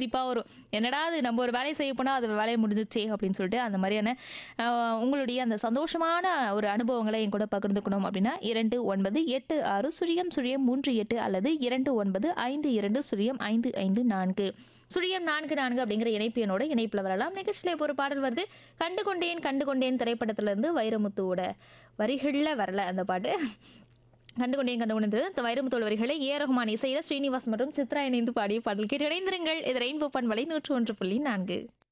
சிரிப்பாக வரும் என்னடா அது நம்ம ஒரு வேலையை செய்ய போனால் அது வேலையை முடிஞ்சிச்சே அப்படின்னு சொல்லிட்டு அந்த மாதிரியான ஆஹ், உங்களுடைய அந்த சந்தோஷமான ஒரு அனுபவங்களை என் கூட பகிர்ந்துக்கணும் அப்படின்னா இரண்டு ஒன்பது எட்டு ஆறு சுழியம் சுழியம் மூன்று எட்டு அல்லது இரண்டு ஒன்பது ஐந்து இரண்டு சுழியம் ஐந்து ஐந்து நான்கு சுழியம் நான்கு நான்கு அப்படிங்கிற இணைப்பு என்னோட இணைப்பில் வரலாம் நிகழ்ச்சியில் இப்போ ஒரு பாடல் வருது கண்டு கொண்டேன் கண்டு கொண்டேன் திரைப்படத்திலிருந்து வைரமுத்துவோட வரிகளில் வரல அந்த பாட்டு கண்டு கொண்டேன் கண்டு கொண்டேன் வைரமுத்தோட வரிகளை ஏ ரகுமான் இசையில் ஸ்ரீனிவாஸ் மற்றும் சித்ரா இணைந்து பாடிய பாடல் கேட்டு இணைந்திருங்கள் இது ரெயின்போ பண்பலை நூற்று ஒன்று புள்ளி நான்கு